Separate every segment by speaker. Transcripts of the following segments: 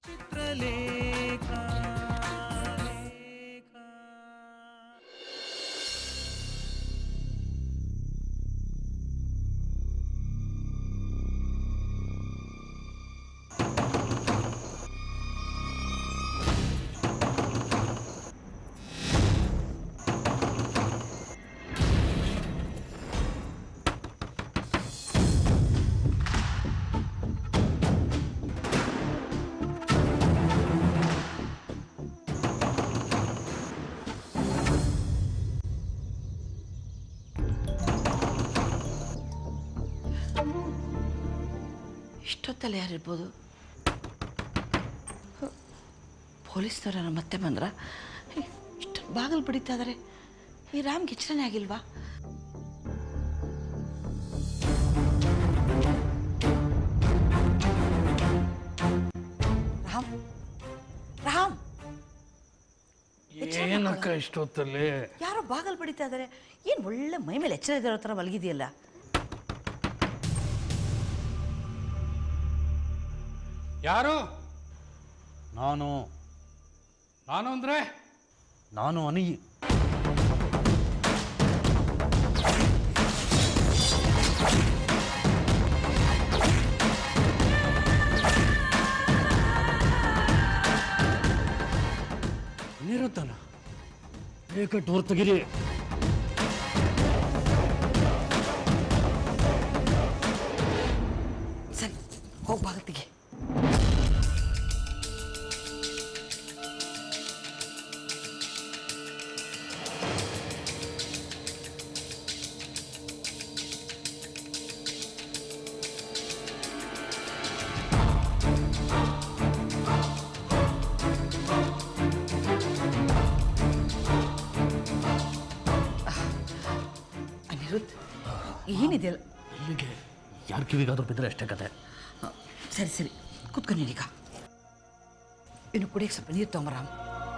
Speaker 1: ಚಿತ್ರಲೇಖ
Speaker 2: ಇಷ್ಟೊತ್ತಲ್ಲಿ ಯಾರಿರ್ಬೋದು ಪೊಲೀಸ್ನವ್ರ ಮತ್ತೆ ಬಂದ್ರ ಇಷ್ಟು ಬಾಗಿಲು ಬಡಿತಾ ಇದಾರೆ ಈ ರಾಮ್ಗೆ ಎಚ್ಚರನೇ ಆಗಿಲ್ವಾ ರಾಮ್ ರಾಮ್
Speaker 3: ಏನಕ್ಕ ಇಷ್ಟೊತ್ತಲ್ಲಿ
Speaker 2: ಯಾರೋ ಬಾಗಲ್ ಬಡಿತಾ ಇದಾರೆ ಏನು ಒಳ್ಳೆ ಮೈ ಮೇಲೆ ಎಚ್ಚರ ಇದ್ದಾರೋ ಥರ ಮಲಗಿದೆಯಲ್ಲ
Speaker 3: ಯಾರು
Speaker 4: ನಾನು
Speaker 3: ನಾನು ಅಂದ್ರೆ
Speaker 4: ನಾನು ಅನಿ ಅನಿರುದ್ಧನ ಬೇಗ ಡೋರ್ ತೆಗಿರಿ
Speaker 2: ಸರಿ ಹೋಗಿ ಬಾಗತ್ತಿಗೆ ಅನಿರುದ್ಧ್ ಏನಿದೆಯಲ್ಲ
Speaker 4: ಇಲ್ಲಿಗೆ ಯಾರ ಕಿವಿಗಾದ್ರೂ ಬಿದ್ದರೆ ಅಷ್ಟೇ ಕತೆ
Speaker 2: ಹ, ಸರಿ ಸರಿ ಕುತ್ಕೊಂಡೀಗ ಇನ್ನು ಕುಡಿಯಕ್ಕೆ ಸ್ವಲ್ಪ ನೀರು ತೊಗೊಂಬರಾಮ್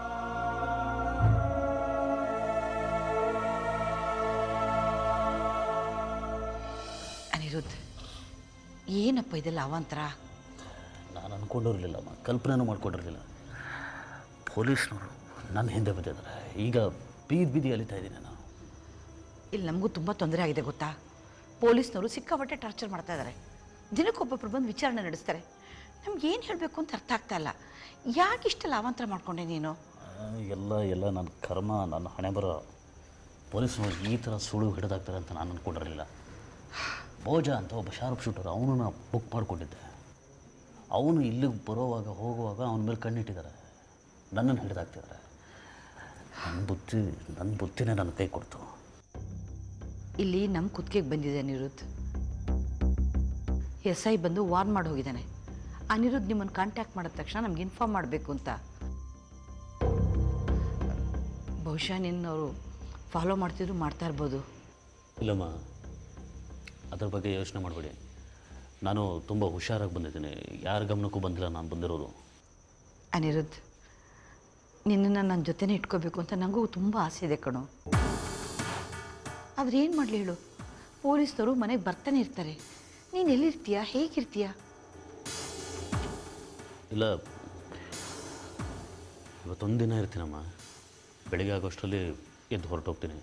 Speaker 2: ಅನಿರುದ್ಧ್ ಏನಪ್ಪ ಇದೆಲ್ಲ ಅವಾಂತರ
Speaker 4: ನಾನು ಅಂದ್ಕೊಂಡಿರಲಿಲ್ಲಮ್ಮ ಕಲ್ಪನೆನೂ ಮಾಡ್ಕೊಂಡಿರಲಿಲ್ಲ ಪೊಲೀಸ್ನವರು ನನ್ನ ಹಿಂದೆ ಬಿದ್ದಿದ್ದಾರೆ ಈಗ ಬೀದಿ ಬೀದಿ ಅಲಿತಾ ಇದ್ದೀನಿ ನಾನು
Speaker 2: ಇಲ್ಲಿ ನಮಗೂ ತುಂಬ ತೊಂದರೆ ಆಗಿದೆ ಗೊತ್ತಾ ಪೊಲೀಸ್ನವರು ಸಿಕ್ಕಾಪಟ್ಟೆ ಟಾರ್ಚರ್ ಮಾಡ್ತಾ ಇದ್ದಾರೆ ದಿನಕ್ಕೊಬ್ಬೊಬ್ರು ಬಂದು ವಿಚಾರಣೆ ನಡೆಸ್ತಾರೆ ನಮ್ಗೆ ಏನು ಹೇಳಬೇಕು ಅಂತ ಅರ್ಥ ಆಗ್ತಾ ಇಲ್ಲ ಯಾಕೆ ಇಷ್ಟೆಲ್ಲ ಅವಾಂತರ ಮಾಡ್ಕೊಂಡೆ ನೀನು
Speaker 4: ಆ, ಎಲ್ಲ ಎಲ್ಲ ನನ್ನ ಕರ್ಮ ನನ್ನ ಹಣೆ ಬರೋ ಪೊಲೀಸ್ನವ್ರು ಈ ಥರ ಸುಳು ಹಿಡಿದಾಗ್ತಾರೆ ಅಂತ ನಾನು ಅಂದ್ಕೊಂಡಿರಲಿಲ್ಲ ಭೋಜ ಅಂತ ಒಬ್ಬ ಶಾರ್ಪ್ ಶೂಟರ್ ಅವನನ್ನ ಬುಕ್ ಮಾಡಿಕೊಂಡಿದ್ದೆ ಅವನು ಇಲ್ಲಿಗೆ ಬರೋವಾಗ ಹೋಗುವಾಗ ಅವನ ಮೇಲೆ ಕಣ್ಣಿಟ್ಟಿದ್ದಾರೆ ನನ್ನನ್ನು ಹಿಡಿದಾಕ್ತಿದ್ದಾರೆ ನನ್ನ ಬುದ್ಧಿ ನನ್ನ ಬುದ್ಧಿನೇ ನನ್ನ ಕೈ ಕೊಡ್ತು
Speaker 2: ಇಲ್ಲಿ ನಮ್ಮ ಕುತ್ತಿಗೆಗೆ ಬಂದಿದೆ ಅನಿರುದ್ಧ್ ಎಸ್ ಐ ಬಂದು ವಾರ್ನ್ ಮಾಡಿ ಹೋಗಿದ್ದಾನೆ ಅನಿರುದ್ಧ್ ನಿಮ್ಮನ್ನು ಕಾಂಟ್ಯಾಕ್ಟ್ ಮಾಡಿದ ತಕ್ಷಣ ನಮ್ಗೆ ಇನ್ಫಾರ್ಮ್ ಮಾಡಬೇಕು ಅಂತ ಬಹುಶಃ ನಿನ್ನವರು ಫಾಲೋ ಮಾಡ್ತಿದ್ರು ಮಾಡ್ತಾ ಇರ್ಬೋದು
Speaker 4: ಇಲ್ಲಮ್ಮ ಅದ್ರ ಬಗ್ಗೆ ಯೋಚನೆ ಮಾಡಬೇಡಿ ನಾನು ತುಂಬ ಹುಷಾರಾಗಿ ಬಂದಿದ್ದೀನಿ ಯಾರ ಗಮನಕ್ಕೂ ಬಂದಿಲ್ಲ ನಾನು ಬಂದಿರೋದು
Speaker 2: ಅನಿರುದ್ಧ್ ನಿನ್ನನ್ನು ನನ್ನ ಜೊತೆನೇ ಇಟ್ಕೋಬೇಕು ಅಂತ ನನಗೂ ತುಂಬ ಆಸೆ ಇದೆ ಕಣೋ ಆದ್ರೆ ಏನು ಮಾಡಲಿ ಹೇಳು ಪೊಲೀಸ್ನವರು ಮನೆಗೆ ಬರ್ತಾನೆ ಇರ್ತಾರೆ ನೀನು ಎಲ್ಲಿರ್ತೀಯ ಹೇಗಿರ್ತೀಯ
Speaker 4: ಇಲ್ಲ ಇವತ್ತೊಂದು ದಿನ ಇರ್ತೀನಮ್ಮ ಬೆಳಿಗ್ಗೆ ಆಗೋಷ್ಟರಲ್ಲಿ ಎದ್ದು ಹೊರಟೋಗ್ತೀನಿ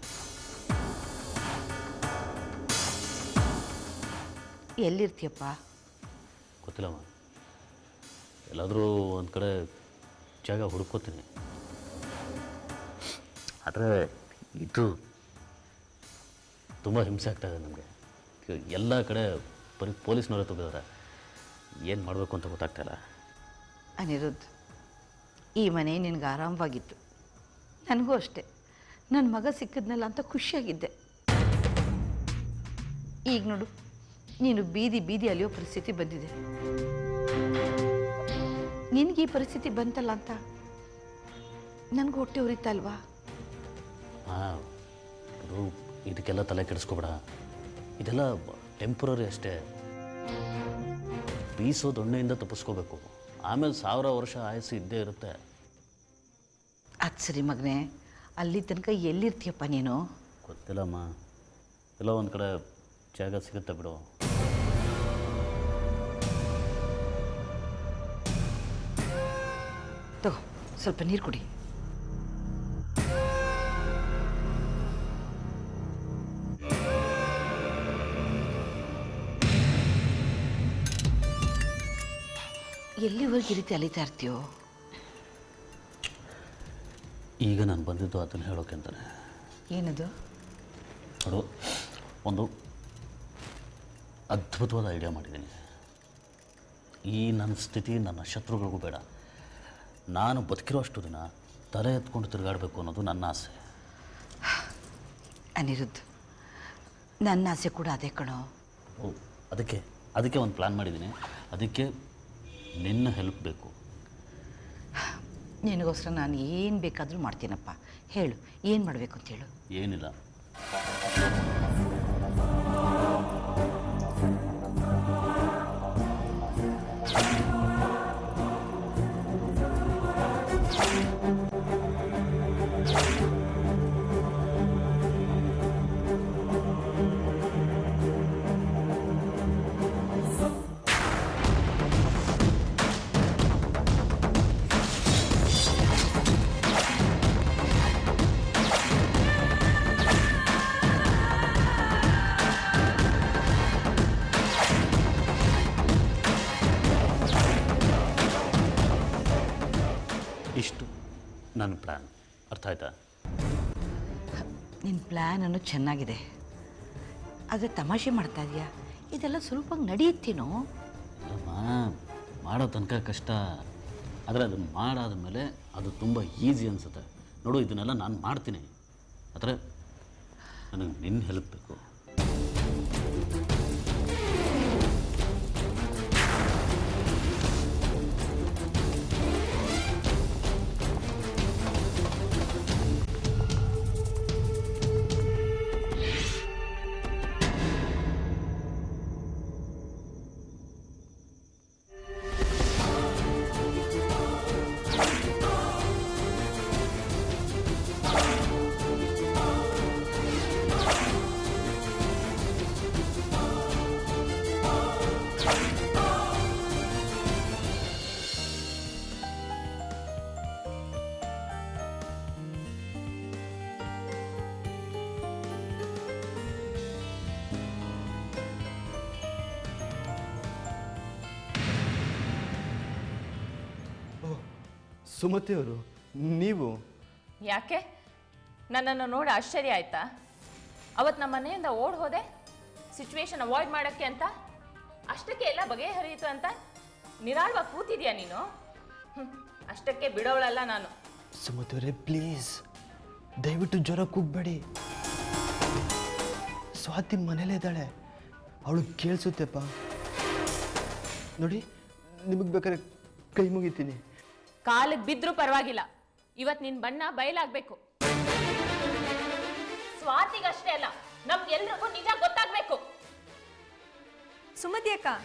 Speaker 2: ಎಲ್ಲಿರ್ತೀಯಪ್ಪ
Speaker 4: ಗೊತ್ತಿಲ್ಲಮ್ಮ ಎಲ್ಲಾದರೂ ಒಂದು ಕಡೆ ಜಾಗ ಹುಡ್ಕೋತೀನಿ ಆದರೆ ಇದು ತುಂಬ ಹಿಂಸೆ ಆಗ್ತಾಯಿದೆ ನಮಗೆ ಎಲ್ಲ ಕಡೆ ಬರೀ ಪೊಲೀಸ್ನವರೇ ತುಂಬಿದ್ದಾರೆ ಏನು ಮಾಡಬೇಕು ಅಂತ ಗೊತ್ತಾಗ್ತಾಯಿಲ್ಲ
Speaker 2: ಅನಿರುದ್ಧ್ ಈ ಮನೆ ನಿನಗೆ ಆರಾಮವಾಗಿತ್ತು ನನಗೂ ಅಷ್ಟೆ ನನ್ನ ಮಗ ಸಿಕ್ಕಿದ್ನಲ್ಲ ಅಂತ ಖುಷಿಯಾಗಿದ್ದೆ ಈಗ ನೋಡು ನೀನು ಬೀದಿ ಬೀದಿ ಅಲಿಯೋ ಪರಿಸ್ಥಿತಿ ಬಂದಿದೆ ನಿನಗೆ ಈ ಪರಿಸ್ಥಿತಿ ಬಂತಲ್ಲ ಅಂತ ನನಗೂ ಹೊಟ್ಟೆ ಉರಿತಾ ಅಲ್ವಾ
Speaker 4: ಹಾಂ ಅದು ಇದಕ್ಕೆಲ್ಲ ತಲೆ ಕೆಡಿಸ್ಕೊಬೇಡ ಇದೆಲ್ಲ ಟೆಂಪ್ರರಿ ಅಷ್ಟೇ ಬೀಸೋ ದೊಣ್ಣೆಯಿಂದ ತಪ್ಪಿಸ್ಕೋಬೇಕು ಆಮೇಲೆ ಸಾವಿರ ವರ್ಷ ಆಯಸ್ಸು ಇದ್ದೇ ಇರುತ್ತೆ
Speaker 2: ಅದು ಸರಿ ಮಗನೇ ಅಲ್ಲಿ ತನಕ ಎಲ್ಲಿರ್ತೀಯಪ್ಪ ನೀನು
Speaker 4: ಗೊತ್ತಿಲ್ಲಮ್ಮ ಎಲ್ಲ ಒಂದು ಕಡೆ ಜಾಗ ಸಿಗುತ್ತೆ ಬಿಡು
Speaker 2: ತಗೋ ಸ್ವಲ್ಪ ನೀರು ಕುಡಿ ಎಲ್ಲಿವರೆಗೆ ಈ ರೀತಿ ಅಲಿತಾ ಇರ್ತೀಯೋ
Speaker 4: ಈಗ ನಾನು ಬಂದಿದ್ದು ಅದನ್ನು ಹೇಳೋಕೆ ಅಂತಾನೆ
Speaker 2: ಏನದು
Speaker 4: ನೋಡು ಒಂದು ಅದ್ಭುತವಾದ ಐಡಿಯಾ ಮಾಡಿದ್ದೀನಿ ಈ ನನ್ನ ಸ್ಥಿತಿ ನನ್ನ ಶತ್ರುಗಳಿಗೂ ಬೇಡ ನಾನು ಬದುಕಿರೋ ಅಷ್ಟು ದಿನ ತಲೆ ಎತ್ಕೊಂಡು ತಿರುಗಾಡಬೇಕು ಅನ್ನೋದು ನನ್ನ ಆಸೆ
Speaker 2: ಅನಿರುದ್ಧ್ ನನ್ನ ಆಸೆ ಕೂಡ ಅದೇ ಕಣೋ
Speaker 4: ಓ ಅದಕ್ಕೆ ಅದಕ್ಕೆ ಒಂದು ಪ್ಲ್ಯಾನ್ ಮಾಡಿದ್ದೀನಿ ಅದಕ್ಕೆ ನಿನ್ನ ಹೆಲ್ಪ್ ಬೇಕು
Speaker 2: ನಿನಗೋಸ್ಕರ ನಾನು ಏನು ಬೇಕಾದರೂ ಮಾಡ್ತೀನಪ್ಪ ಹೇಳು ಏನು ಮಾಡಬೇಕು ಅಂತ ಹೇಳು
Speaker 4: ಏನಿಲ್ಲ ಇಷ್ಟು ನನ್ನ ಪ್ಲ್ಯಾನ್ ಅರ್ಥ ಆಯ್ತಾ
Speaker 2: ನಿನ್ನ ಪ್ಲ್ಯಾನನ್ನು ಚೆನ್ನಾಗಿದೆ ಆದರೆ ತಮಾಷೆ ಮಾಡ್ತಾ ಇದೆಯಾ ಇದೆಲ್ಲ ಸ್ವಲ್ಪ ನಡೆಯುತ್ತೇನೋ
Speaker 4: ಅಲ್ಲಮ್ಮ ಮಾಡೋ ತನಕ ಕಷ್ಟ ಆದರೆ ಅದನ್ನು ಮಾಡಾದ ಮೇಲೆ ಅದು ತುಂಬ ಈಸಿ ಅನಿಸುತ್ತೆ ನೋಡು ಇದನ್ನೆಲ್ಲ ನಾನು ಮಾಡ್ತೀನಿ ಆದರೆ ನನಗೆ ನಿನ್ನ ಹೆಲ್ಪ್ ಬೇಕು
Speaker 1: ಸುಮತಿ ಅವರು ನೀವು
Speaker 5: ಯಾಕೆ ನನ್ನನ್ನು ನೋಡಿ ಆಶ್ಚರ್ಯ ಆಯ್ತಾ ಅವತ್ತು ನಮ್ಮ ಮನೆಯಿಂದ ಓಡ್ ಹೋದೆ ಸಿಚುವೇಶನ್ ಅವಾಯ್ಡ್ ಮಾಡೋಕ್ಕೆ ಅಂತ ಅಷ್ಟಕ್ಕೆ ಎಲ್ಲ ಬಗೆಹರಿಯಿತು ಅಂತ ನಿರಾಳವಾಗಿ ಕೂತಿದ್ಯಾ ನೀನು ಹ್ಮ್, ಅಷ್ಟಕ್ಕೆ ಬಿಡೋಳಲ್ಲ ನಾನು
Speaker 1: ಸುಮತಿ ಅವರೇ ಪ್ಲೀಸ್ ದಯವಿಟ್ಟು ಜ್ವರ ಕೂಗ್ಬೇಡಿ ಸ್ವಾತಿ ಮನೇಲೇ ಇದ್ದಾಳೆ ಅವಳು ಕೇಳಿಸುತ್ತೆಪ್ಪ ನೋಡಿ ನಿಮಗೆ ಬೇಕಾದ್ರೆ ಕೈ ಮುಗಿತೀನಿ
Speaker 5: ಕಾಲಿಗೆ ಬಿದ್ರೂ ಪರವಾಗಿಲ್ಲ ಇವತ್ತು ನಿನ್ ಬಣ್ಣ ಬಯಲಾಗ್ಬೇಕು ಸ್ವಾತಿಗಷ್ಟೇ ಅಲ್ಲ ನಮ್ಗೆಲ್ರಿಗೂ ನಿಜ ಗೊತ್ತಾಗ್ಬೇಕು
Speaker 6: ಸುಮತಿ ಅಕ್ಕ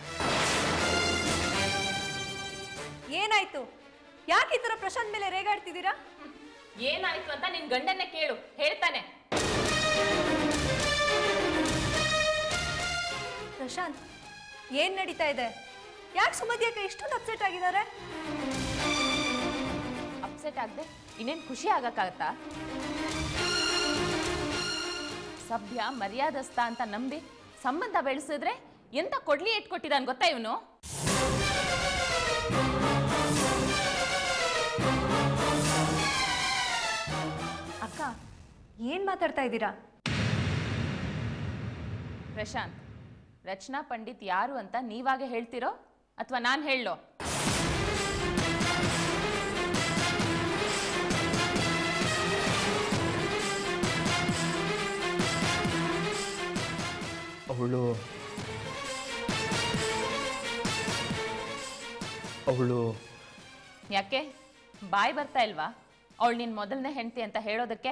Speaker 6: ಏನಾಯ್ತು ಯಾಕೆ ಈ ಥರ ಪ್ರಶಾಂತ್ ಮೇಲೆ ರೇಗಾಡ್ತಿದ್ದೀರಾ
Speaker 5: ಏನಾಯ್ತು ಅಂತ ನಿನ್ ಗಂಡನ್ನೇ ಕೇಳು ಹೇಳ್ತಾನೆ
Speaker 6: ಪ್ರಶಾಂತ್ ಏನ್ ನಡೀತಾ ಇದೆ ಯಾಕೆ ಸುಮತಿ ಅಕ್ಕ ಇಷ್ಟೊಂದು ಅಪ್ಸೆಟ್ ಆಗಿದ್ದಾರೆ
Speaker 5: ಅಪ್ಸೆಟ್ ಆಗದೆ ಇನ್ನೇನು ಖುಷಿ ಆಗಕ್ಕಾಗತ್ತಾ ಸಭ್ಯ ಮರ್ಯಾದಸ್ಥ ಅಂತ ನಂಬಿ ಸಂಬಂಧ ಬೆಳೆಸಿದ್ರೆ ಎಂತ ಕೊಡ್ಲಿ ಇಟ್ಕೊಟ್ಟಿದ್ದಾನೆ ಗೊತ್ತಾ ಇವನು
Speaker 6: ಅಕ್ಕ ಏನ್ ಮಾತಾಡ್ತಾ ಇದ್ದೀರಾ
Speaker 5: ಪ್ರಶಾಂತ್ ರಚನಾ ಪಂಡಿತ್ ಯಾರು ಅಂತ ನೀವಾಗೆ ಹೇಳ್ತಿರೋ ಅಥವಾ ನಾನು ಹೇಳೋ
Speaker 1: ಅವಳು ಅವಳು
Speaker 5: ಯಾಕೆ ಬಾಯ್ ಬರ್ತಾ ಇಲ್ವಾ ಅವಳು ನಿನ್ ಮೊದಲನೇ ಹೆಂಡತಿ ಅಂತ ಹೇಳೋದಕ್ಕೆ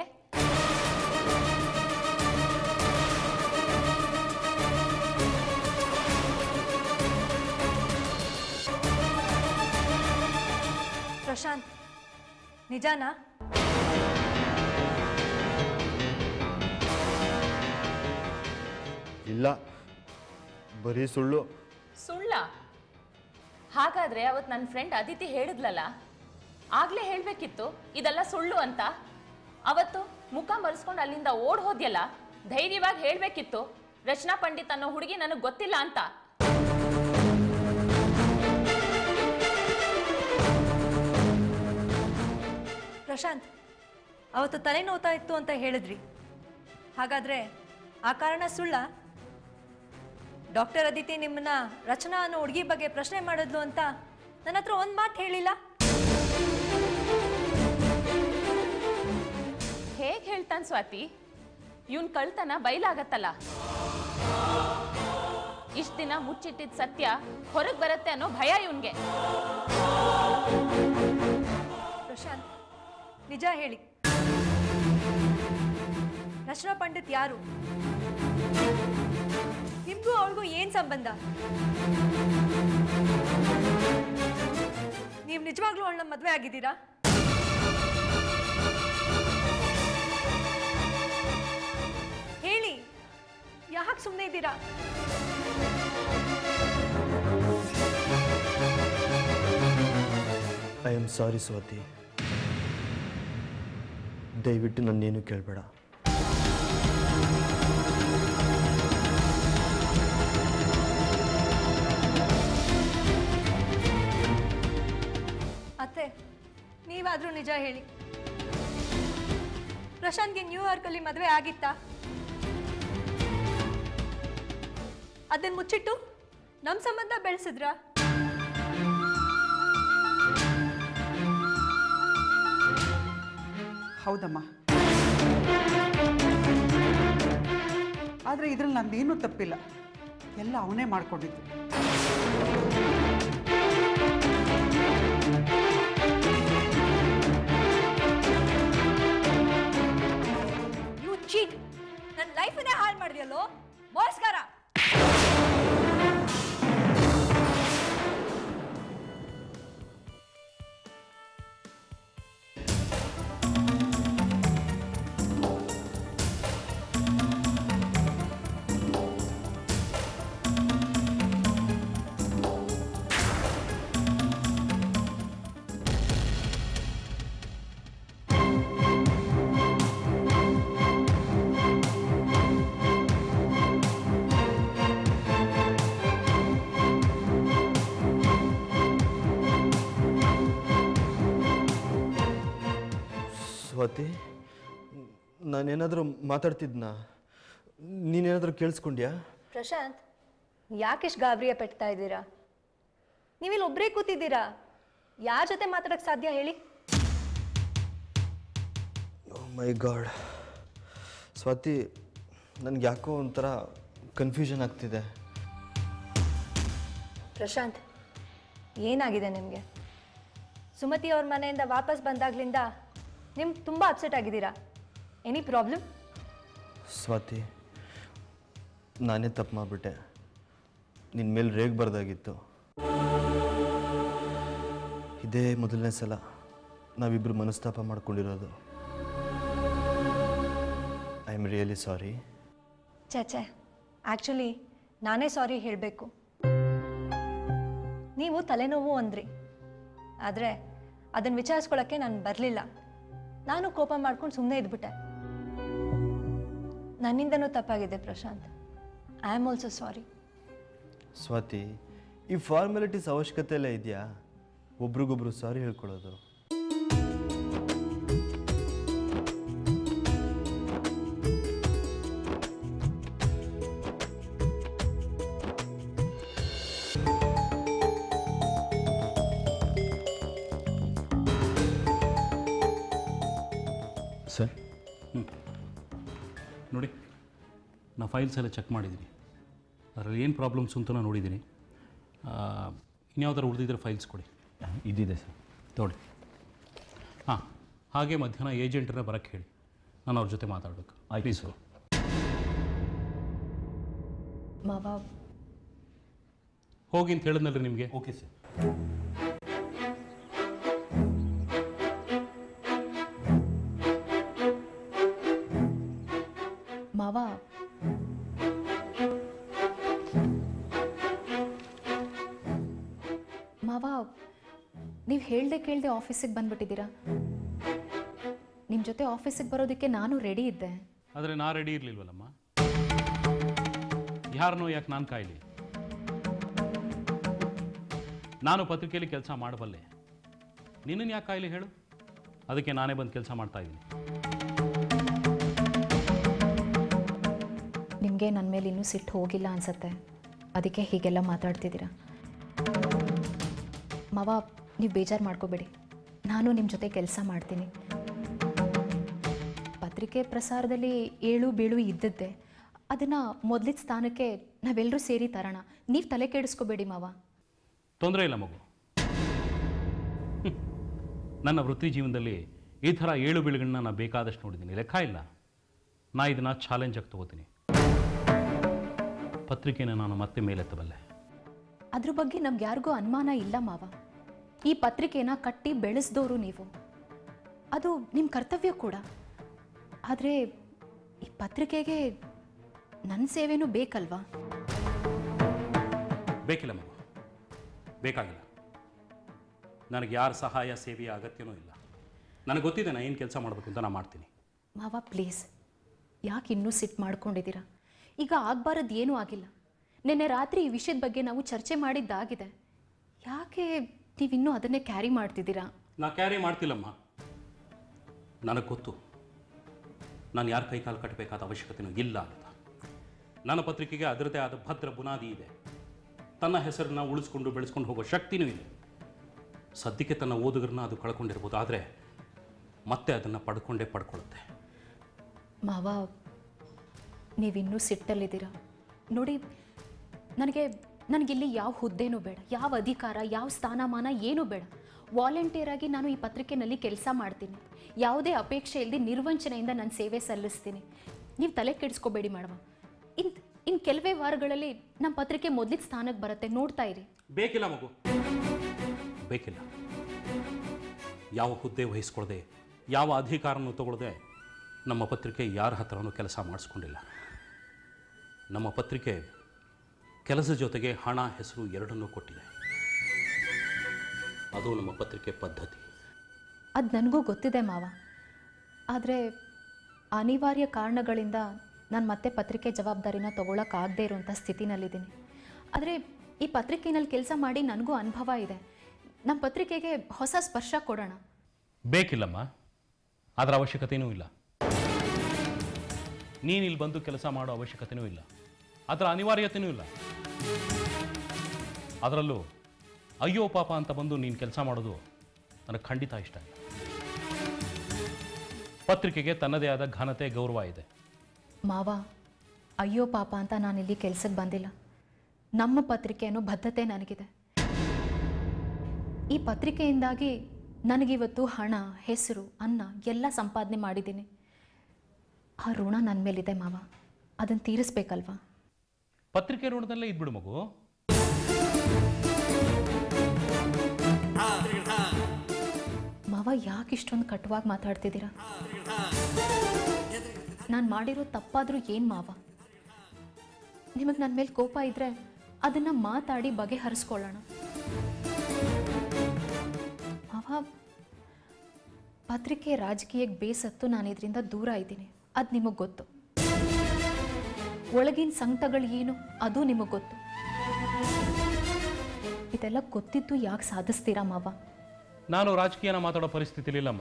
Speaker 6: ಪ್ರಶಾಂತ್ ನಿಜಾನಾ
Speaker 1: ಇಲ್ಲ ಬರೀ ಸುಳ್ಳು
Speaker 5: ಸುಳ್ಳ ಹಾಗಾದ್ರೆ ಅವತ್ತು ನನ್ನ ಫ್ರೆಂಡ್ ಅದಿತಿ ಹೇಳಿದ್ಲಲ್ಲ ಆಗ್ಲೇ ಹೇಳ್ಬೇಕಿತ್ತು ಇದೆಲ್ಲ ಸುಳ್ಳು ಅಂತ ಅವತ್ತು ಮುಖ ಮರೆಸ್ಕೊಂಡು ಅಲ್ಲಿಂದ ಓಡ್ ಹೋದ್ಯಲ್ಲ ಧೈರ್ಯವಾಗಿ ಹೇಳ್ಬೇಕಿತ್ತು ರಚನಾ ಪಂಡಿತ್ ಅನ್ನೋ ಹುಡುಗಿ ನನಗೆ ಗೊತ್ತಿಲ್ಲ ಅಂತ
Speaker 6: ಪ್ರಶಾಂತ್ ಅವತ್ತು ತಲೆ ನೋತಾ ಇತ್ತು ಅಂತ ಹೇಳಿದ್ರಿ ಹಾಗಾದ್ರೆ ಆ ಕಾರಣ ಸುಳ್ಳ ಡಾಕ್ಟರ್ ಅದಿತಿ ನಿಮ್ಮನ್ನ ರಚನಾ ಅನ್ನೋ ಹುಡುಗಿ ಬಗ್ಗೆ ಪ್ರಶ್ನೆ ಮಾಡಿದ್ಲು ಅಂತ ನನ್ನ ಹತ್ರ ಒಂದು ಮಾತು ಹೇಳಿಲ್ಲ
Speaker 5: ಹೇಗ್ ಹೇಳ್ತಾನೆ ಸ್ವಾತಿ ಇವನ್ ಕಳ್ತನ ಬಯಲಾಗತ್ತಲ್ಲ ಇಷ್ಟ ದಿನ ಮುಚ್ಚಿಟ್ಟಿದ್ ಸತ್ಯ ಹೊರಗ್ ಬರುತ್ತೆ ಅನ್ನೋ ಭಯ ಇವನ್ಗೆ
Speaker 6: ಪ್ರಶಾಂತ್ ನಿಜ ಹೇಳಿ ರಚನಾ ಪಂಡಿತ್ ಯಾರು ನಿಮ್ಗೂ ಅವಳಿಗೂ ಏನ್ ಸಂಬಂಧ ನೀವು ನಿಜವಾಗ್ಲೂ ಅವಳನ್ನ ಮದುವೆ ಆಗಿದ್ದೀರಾ ಹೇಳಿ ಯಾಕೆ ಸುಮ್ಮನೆ ಇದ್ದೀರಾ
Speaker 1: ಐ ಆಮ್ ಸಾರಿ ಸ್ವಾತಿ ದಯವಿಟ್ಟು ನನ್ನೇನು ಕೇಳಬೇಡ
Speaker 6: ಅತ್ತೆ ನೀವಾದ್ರೂ ನಿಜ ಹೇಳಿ ಪ್ರಶಾಂತ್ಗೆ ನ್ಯೂಯಾರ್ಕಲ್ಲಿ ಮದುವೆ ಆಗಿತ್ತಾ ಅದನ್ನ ಮುಚ್ಚಿಟ್ಟು ನಮ್ಮ ಸಂಬಂಧ ಬೆಳೆಸಿದ್ರಾ
Speaker 7: ಹೌದಮ್ಮ ಆದರೆ ಇದ್ರಲ್ಲಿ ನಂದೇನೂ ತಪ್ಪಿಲ್ಲ ಎಲ್ಲ ಅವನೇ ಮಾಡ್ಕೊಂಡಿದ್ದು
Speaker 6: ಯು ಚೀಟ್ ನನ್ನ ಲೈಫನ್ನೇ ಹಾಳು ಮಾಡಿದ್ಯಲ್ಲೋ ಮೋಸ್ಕರ
Speaker 1: ಸ್ವಾತಿ ನಾನೇನಾದರೂ ಮಾತಾಡ್ತಿದ್ನಾ ನೀನೇನಾದರೂ ಕೇಳಿಸ್ಕೊಂಡ್ಯಾ
Speaker 6: ಪ್ರಶಾಂತ್ ಯಾಕಿಷ್ಟು ಗಾಬರಿಯ ಪೆಡ್ತಾ ಇದ್ದೀರಾ ನೀವಿಲ್ಲಿ ಒಬ್ಬರೇ ಕೂತಿದ್ದೀರಾ ಯಾರ ಜೊತೆ ಮಾತಾಡಕ್ಕೆ ಸಾಧ್ಯ ಹೇಳಿ
Speaker 1: ಮೈ ಗಾಡ್ ಸ್ವಾತಿ ನನಗೆ ಯಾಕೋ ಒಂಥರ ಕನ್ಫ್ಯೂಷನ್ ಆಗ್ತಿದೆ
Speaker 6: ಪ್ರಶಾಂತ್ ಏನಾಗಿದೆ ನಿಮಗೆ ಸುಮತಿ ಅವ್ರ ಮನೆಯಿಂದ ವಾಪಸ್ ಬಂದಾಗ್ಲಿಂದ ನಿಮ್ಗೆ ತುಂಬ ಅಪ್ಸೆಟ್ ಆಗಿದ್ದೀರಾ ಎನಿ ಪ್ರಾಬ್ಲಮ್
Speaker 1: ಸ್ವಾತಿ ನಾನೇ ತಪ್ಪು ಮಾಡಿಬಿಟ್ಟೆ ನಿನ್ನ ಮೇಲೆ ರೇಗ್ ಬರ್ದಾಗಿತ್ತು ಇದೇ ಮೊದಲನೇ ಸಲ ನಾವಿಬ್ಬರು ಮನಸ್ತಾಪ ಮಾಡ್ಕೊಂಡಿರೋದು ಐ ಆಮ್ ರಿಯಲಿ ಸಾರಿ
Speaker 6: ಚೆ ಆ್ಯಕ್ಚುಲಿ ನಾನೇ ಸಾರಿ ಹೇಳಬೇಕು ನೀವು ತಲೆನೋವು ಅಂದ್ರಿ ಆದರೆ ಅದನ್ನು ವಿಚಾರಿಸ್ಕೊಳ್ಳೋಕ್ಕೆ ನಾನು ಬರಲಿಲ್ಲ ನಾನು ಕೋಪ ಮಾಡ್ಕೊಂಡು ಸುಮ್ಮನೆ ಇದ್ಬಿಟ್ಟೆ ನನ್ನಿಂದನೂ ತಪ್ಪಾಗಿದೆ Prashanth I am also sorry
Speaker 1: Swathi ಈ ಫಾರ್ಮಾಲಿಟೀಸ್ ಅವಶ್ಯಕತೆ ಎಲ್ಲ ಇದೆಯಾ ಒಬ್ರಿಗೊಬ್ರು ಸಾರಿ ಹೇಳ್ಕೊಳ್ಳೋದು
Speaker 4: ಸರ್ ನೋಡಿ ನಾ ಫೈಲ್ಸ್ ಎಲ್ಲ ಚೆಕ್ ಮಾಡಿದ್ದೀನಿ ಅದರಲ್ಲಿ ಏನು ಪ್ರಾಬ್ಲಮ್ಸ್ ಅಂತ ನಾನು ನೋಡಿದ್ದೀನಿ ಇನ್ಯಾವ್ದಾರು ಉಳಿದಿದ್ರೆ ಫೈಲ್ಸ್ ಕೊಡಿ
Speaker 8: ಇದಿದೆ ಸರ್
Speaker 4: ತೊಗೊಳ್ಳಿ ಹಾಂ ಹಾಗೆ ಮಧ್ಯಾಹ್ನ ಏಜೆಂಟನ್ನ ಬರೋಕ್ಕೆ ಹೇಳಿ ನಾನು ಅವ್ರ ಜೊತೆ ಮಾತಾಡಬೇಕು
Speaker 8: ಆಯ್ತು
Speaker 4: ಪ್ಲೀಸ್
Speaker 8: ಸರ್.
Speaker 6: ಮಾವ
Speaker 4: ಹೋಗಿ ಅಂತ ಹೇಳಿದ್ನಲ್ರಿ ನಿಮಗೆ
Speaker 8: ಓಕೆ ಸರ್
Speaker 6: ಮಾವ ಮಾವ ನೀವು
Speaker 8: ಹೇಳ್ದೆ ಕೇಳ್ದೆ ಆಫೀಸಿಗೆ ಬಂದ್ಬಿಟ್ಟಿದ್ದೀರಾ ನಿಮ್ಮ ಜೊತೆ ಆಫೀಸಿಗೆ ಬರೋದಕ್ಕೆ ನಾನು ರೆಡಿ ಇದ್ದೆ
Speaker 3: ಆದರೆ ನಾ ರೆಡಿ ಇರಲಿಲ್ವಲ್ಲಮ್ಮ ಯಾರನ್ನೋ ಯಾಕೆ ನಾನು ಕಾಯಲಿ ನಾನು ಪತ್ರಿಕೆಯಲ್ಲಿ ಕೆಲಸ ಮಾಡಬಲ್ಲೆ ನಿನ್ನನ್ನು ಯಾಕೆ ಕಾಯಲಿ ಹೇಳು ಅದಕ್ಕೆ ನಾನೇ ಬಂದು ಕೆಲಸ ಮಾಡ್ತಾ ಇದ್ದೀನಿ
Speaker 8: ನಿಮಗೆ ನನ್ನ ಮೇಲೆ ಇನ್ನೂ ಸಿಟ್ಟು ಹೋಗಿಲ್ಲ ಅನ್ಸತ್ತೆ ಅದಕ್ಕೆ ಹೀಗೆಲ್ಲ ಮಾತಾಡ್ತಿದ್ದೀರಾ ಮಾವ ನೀವು ಬೇಜಾರು ಮಾಡ್ಕೋಬೇಡಿ ನಾನು ನಿಮ್ಮ ಜೊತೆ ಕೆಲಸ ಮಾಡ್ತೀನಿ ಪತ್ರಿಕೆ ಪ್ರಸಾರದಲ್ಲಿ ಏಳು ಬೀಳು ಇದ್ದದ್ದೇ ಅದನ್ನು ಮೊದಲಿನ ಸ್ಥಾನಕ್ಕೆ ನಾವೆಲ್ಲರೂ ಸೇರಿ ತರೋಣ ನೀವು ತಲೆ ಕೆಡಿಸ್ಕೋಬೇಡಿ ಮಾವ
Speaker 3: ತೊಂದರೆ ಇಲ್ಲ ಮಗು ಹ್ಮ್. ನನ್ನ ವೃತ್ತಿ ಜೀವನದಲ್ಲಿ ಈ ಥರ ಏಳು ಬೀಳುಗಳನ್ನ ನಾನು ಬೇಕಾದಷ್ಟು ನೋಡಿದ್ದೀನಿ ಲೆಕ್ಕ ಇಲ್ಲ ನಾ ಇದನ್ನು ಚಾಲೆಂಜಾಗಿ ತಗೋತೀನಿ ಪತ್ರಿಕೆನ ನಾನು ಮತ್ತೆ ಮೇಲೆತ್ತಬಲ್ಲೆ
Speaker 8: ಅದ್ರ ಬಗ್ಗೆ ನಮ್ಗೆ ಯಾರಿಗೂ ಅನುಮಾನ ಇಲ್ಲ ಮಾವ ಈ ಪತ್ರಿಕೆನ ಕಟ್ಟಿ ಬೆಳೆಸ್ದೋರು ನೀವು ಅದು ನಿಮ್ಮ ಕರ್ತವ್ಯ ಕೂಡ ಆದರೆ ಈ ಪತ್ರಿಕೆಗೆ ನನ್ನ ಸೇವೆನೂ ಬೇಕಲ್ವಾ
Speaker 3: ಬೇಕಿಲ್ಲ ಮಗು ಬೇಕಾಗಿಲ್ಲ ನನಗೆ ಯಾರ ಸಹಾಯ ಸೇವೆಯ ಅಗತ್ಯನೂ ಇಲ್ಲ ನನಗೆ ಗೊತ್ತಿದೆ ನಾನು ಏನು ಕೆಲಸ ಮಾಡಬೇಕು ಅಂತ ನಾನು ಮಾಡ್ತೀನಿ
Speaker 8: ಮಾವ ಪ್ಲೀಸ್ ಯಾಕೆ ಇನ್ನೂ ಸಿಟ್ಟು ಮಾಡ್ಕೊಂಡಿದ್ದೀರಾ ಈಗ ಆಗಬಾರದು ಏನೂ ಆಗಿಲ್ಲ ನಿನ್ನೆ ರಾತ್ರಿ ಈ ವಿಷಯದ ಬಗ್ಗೆ ನಾವು ಚರ್ಚೆ ಮಾಡಿದ್ದಾಗಿದೆ ಯಾಕೆ ನೀವಿನ್ನೂ ಅದನ್ನೇ ಕ್ಯಾರಿ ಮಾಡ್ತಿದ್ದೀರಾ
Speaker 3: ನಾ ಕ್ಯಾರಿ ಮಾಡ್ತಿಲ್ಲಮ್ಮ ನನಗೆ ಗೊತ್ತು ನಾನು ಯಾರ ಕೈ ಕಾಲು ಕಟ್ಟಬೇಕಾದ ಅವಶ್ಯಕತೆನೂ ಇಲ್ಲ ಅಂತ ನನ್ನ ಪತ್ರಿಕೆಗೆ ಅದರದೇ ಆದ ಭದ್ರ ಬುನಾದಿ ಇದೆ ತನ್ನ ಹೆಸರನ್ನ ಉಳಿಸ್ಕೊಂಡು ಬೆಳೆಸ್ಕೊಂಡು ಹೋಗೋ ಶಕ್ತಿನೂ ಇದೆ ಸದ್ಯಕ್ಕೆ ತನ್ನ ಓದುಗರನ್ನ ಅದು ಕಳ್ಕೊಂಡಿರ್ಬೋದು ಆದರೆ ಮತ್ತೆ ಅದನ್ನು ಪಡ್ಕೊಂಡೇ ಪಡ್ಕೊಳ್ಳುತ್ತೆ
Speaker 8: ಮಾವ ನೀವಿನ್ನೂ ಸಿಟ್ಟಲ್ಲಿದ್ದೀರಾ ನೋಡಿ ನನಗೆ ನನಗಿಲ್ಲಿ ಯಾವ ಹುದ್ದೆನೂ ಬೇಡ ಯಾವ ಅಧಿಕಾರ ಯಾವ ಸ್ಥಾನಮಾನ ಏನೂ ಬೇಡ ವಾಲಂಟಿಯರ್ ಆಗಿ ನಾನು ಈ ಪತ್ರಿಕೆನಲ್ಲಿ ಕೆಲಸ ಮಾಡ್ತೀನಿ ಯಾವುದೇ ಅಪೇಕ್ಷೆ ಇಲ್ಲದೆ ನಿರ್ವಂಚನೆಯಿಂದ ನಾನು ಸೇವೆ ಸಲ್ಲಿಸ್ತೀನಿ ನೀವು ತಲೆ ಕೆಡಿಸ್ಕೋಬೇಡಿ ಮೇಡಮ್ ಇನ್ ಇನ್ನು ಕೆಲವೇ ವಾರಗಳಲ್ಲಿ ನಮ್ಮ ಪತ್ರಿಕೆ ಮೊದಲಿನ ಸ್ಥಾನಕ್ಕೆ ಬರುತ್ತೆ ನೋಡ್ತಾ ಇರಿ
Speaker 3: ಬೇಕಿಲ್ಲ ಮಗು ಬೇಕಿಲ್ಲ ಯಾವ ಹುದ್ದೆ ವಹಿಸ್ಕೊಳ್ಳದೆ ಯಾವ ಅಧಿಕಾರನೂ ತಗೊಳ್ಳದೆ ನಮ್ಮ ಪತ್ರಿಕೆ ಯಾರ ಹತ್ರನೂ ಕೆಲಸ ಮಾಡಿಸ್ಕೊಂಡಿಲ್ಲ ನಮ್ಮ ಪತ್ರಿಕೆ ಕೆಲಸದ ಜೊತೆಗೆ ಹಣ ಹೆಸರು ಎರಡನ್ನೂ ಕೊಟ್ಟಿದೆ ಅದು ನಮ್ಮ ಪತ್ರಿಕೆ ಪದ್ಧತಿ
Speaker 8: ಅದು ನನಗೂ ಗೊತ್ತಿದೆ ಮಾವ ಆದರೆ ಅನಿವಾರ್ಯ ಕಾರಣಗಳಿಂದ ನಾನು ಮತ್ತೆ ಪತ್ರಿಕೆ ಜವಾಬ್ದಾರಿನ ತೊಗೊಳಕ್ಕಾಗದೇ ಇರೋಂಥ ಸ್ಥಿತಿನಲ್ಲಿದ್ದೀನಿ ಆದರೆ ಈ ಪತ್ರಿಕೆಯಲ್ಲಿ ಕೆಲಸ ಮಾಡಿ ನನಗೂ ಅನುಭವ ಇದೆ ನಮ್ಮ ಪತ್ರಿಕೆಗೆ ಹೊಸ ಸ್ಪರ್ಶ ಕೊಡೋಣ
Speaker 3: ಬೇಕಿಲ್ಲಮ್ಮ ಅದರ ಅವಶ್ಯಕತೆಯೂ ಇಲ್ಲ ನೀನು ಇಲ್ಲಿ ಬಂದು ಕೆಲಸ ಮಾಡೋ ಅವಶ್ಯಕತೆಯೂ ಇಲ್ಲ ಅದರ ಅನಿವಾರ್ಯತೆಯೂ ಇಲ್ಲ ಅದರಲ್ಲೂ ಅಯ್ಯೋ ಪಾಪ ಅಂತ ಬಂದು ನೀನು ಕೆಲಸ ಮಾಡೋದು ನನಗೆ ಖಂಡಿತ ಇಷ್ಟ ಇಲ್ಲ ಪತ್ರಿಕೆಗೆ ತನ್ನದೇ ಆದ ಘನತೆ ಗೌರವ ಇದೆ
Speaker 8: ಮಾವ ಅಯ್ಯೋ ಪಾಪ ಅಂತ ನಾನಿಲ್ಲಿ ಕೆಲಸಕ್ಕೆ ಬಂದಿಲ್ಲ ನಮ್ಮ ಪತ್ರಿಕೆ ಅನ್ನೋ ಬದ್ಧತೆ ನನಗಿದೆ ಈ ಪತ್ರಿಕೆಯಿಂದಾಗಿ ನನಗಿವತ್ತು ಹಣ ಹೆಸರು ಅನ್ನ ಎಲ್ಲ ಸಂಪಾದನೆ ಮಾಡಿದ್ದೀನಿ ಆ ಋಣ ನನ್ನ ಮೇಲಿದೆ ಮಾವ ಅದನ್ನು ತೀರಿಸ್ಬೇಕಲ್ವಾ
Speaker 3: ಪತ್ರಿಕೆ ಋಣದಲ್ಲೇ ಇದ್ಬಿಡು ಮಗು
Speaker 8: ಮಾವ ಯಾಕೆ ಇಷ್ಟೊಂದು ಕಟುವಾಗಿ ಮಾತಾಡ್ತಿದ್ದೀರಾ ನಾನು ಮಾಡಿರೋ ತಪ್ಪಾದರೂ ಏನು ಮಾವ ನಿಮಗೆ ನನ್ನ ಮೇಲೆ ಕೋಪ ಇದ್ದರೆ ಅದನ್ನು ಮಾತಾಡಿ ಬಗೆಹರಿಸ್ಕೊಳ್ಳೋಣ ಮಾವ ಪತ್ರಿಕೆ ರಾಜಕೀಯಕ್ಕೆ ಬೇಸತ್ತು ನಾನು ಇದರಿಂದ ದೂರ ಇದ್ದೀನಿ ಅದು ನಿಮಗೆ ಗೊತ್ತು ಒಳಗಿನ ಸಂಕಟಗಳು ಏನು ಅದು ನಿಮಗೆ ಗೊತ್ತು ಇದೆಲ್ಲ ಗೊತ್ತಿದ್ದು ಯಾಕೆ ಸಾಧಿಸ್ತೀರಾ ಮಾವ
Speaker 3: ನಾನು ರಾಜಕೀಯನ ಮಾತಾಡೋ ಪರಿಸ್ಥಿತಿಲಿ ಇಲ್ಲಮ್ಮ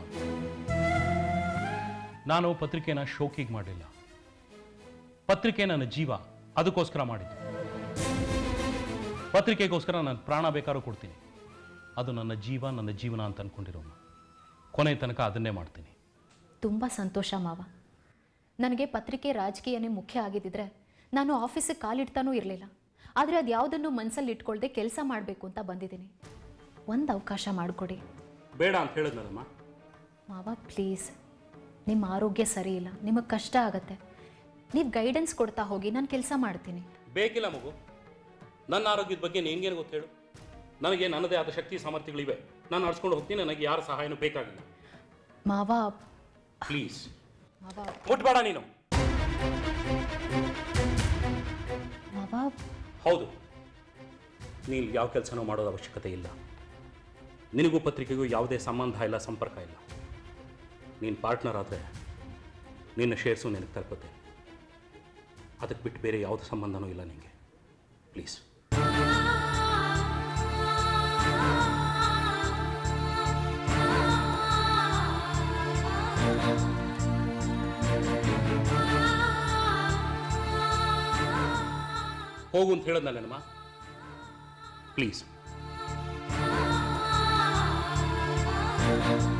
Speaker 3: ನಾನು ಪತ್ರಿಕೆನ ಶೋಕಿಗೆ ಮಾಡಲಿಲ್ಲ ಪತ್ರಿಕೆ ನನ್ನ ಜೀವ ಅದಕ್ಕೋಸ್ಕರ ಮಾಡಿದ್ದು ಪತ್ರಿಕೆಗೋಸ್ಕರ ನಾನು ಪ್ರಾಣ ಬೇಕಾದ್ರೂ ಕೊಡ್ತೀನಿ ಅದು ನನ್ನ ಜೀವ ನನ್ನ ಜೀವನ ಅಂತ ಅನ್ಕೊಂಡಿರೋನು ಕೊನೆ ತನಕ ಅದನ್ನೇ ಮಾಡ್ತೀನಿ
Speaker 8: ತುಂಬ ಸಂತೋಷ ಮಾವ ನನಗೆ ಪತ್ರಿಕೆ ರಾಜಕೀಯನೇ ಮುಖ್ಯ ಆಗಿದ್ದಿದ್ರೆ ನಾನು ಆಫೀಸಿಗೆ ಕಾಲಿಡ್ತಾನೂ ಇರಲಿಲ್ಲ ಆದರೆ ಅದು ಯಾವುದನ್ನು ಮನಸ್ಸಲ್ಲಿ ಇಟ್ಕೊಳ್ದೆ ಕೆಲಸ ಮಾಡಬೇಕು ಅಂತ ಬಂದಿದ್ದೀನಿ ಒಂದು ಅವಕಾಶ ಮಾಡಿಕೊಡಿ
Speaker 3: ಬೇಡ ಅಂತ ಹೇಳಿದ್ನಲ್ಲಮ್ಮ
Speaker 8: ಮಾವ ಪ್ಲೀಸ್ ನಿಮ್ಮ ಆರೋಗ್ಯ ಸರಿ ಇಲ್ಲ ನಿಮಗೆ ಕಷ್ಟ ಆಗತ್ತೆ ನೀವು ಗೈಡೆನ್ಸ್ ಕೊಡ್ತಾ ಹೋಗಿ ನಾನು ಕೆಲಸ ಮಾಡ್ತೀನಿ
Speaker 3: ಬೇಕಿಲ್ಲ ಮಗು ನನ್ನ ಆರೋಗ್ಯದ ಬಗ್ಗೆ ನಿಂಗೇನು ಗೊತ್ತು ಹೇಳು ನನಗೆ ನನ್ನದೇ ಆದ ಶಕ್ತಿ ಸಾಮರ್ಥ್ಯಗಳಿವೆ ನಾನು ನಡ್ಸ್ಕೊಂಡು ಹೋಗ್ತೀನಿ ನನಗೆ ಯಾರ ಸಹಾಯನೂ ಬೇಕಾಗಿಲ್ಲ
Speaker 8: ಮಾವ
Speaker 3: ಪ್ಲೀಸ್
Speaker 8: ಮಾವ
Speaker 3: ಮುಟ್ಬೇಡ ನೀನು
Speaker 8: ಮಾವ
Speaker 3: ಹೌದು ನೀನು ಯಾವ ಕೆಲಸನೂ ಮಾಡೋದು ಅವಶ್ಯಕತೆ ಇಲ್ಲ ನಿನಗೂ ಪತ್ರಿಕೆಗೂ ಯಾವುದೇ ಸಂಬಂಧ ಇಲ್ಲ ಸಂಪರ್ಕ ಇಲ್ಲ ನೀನು ಪಾರ್ಟ್ನರ್ ಆದರೆ ನಿನ್ನ ಶೇರ್ಸು ನಿನಗೆ ತಲುಪುತ್ತೆ ಅದಕ್ಕೆ ಬಿಟ್ಟು ಬೇರೆ ಯಾವುದೇ ಸಂಬಂಧನೂ ಇಲ್ಲ ನಿನಗೆ ಪ್ಲೀಸ್ ಹೋಗು ಅಂತ ಹೇಳದ್ನಲ್ಲೇನಮ್ಮ ಪ್ಲೀಸ್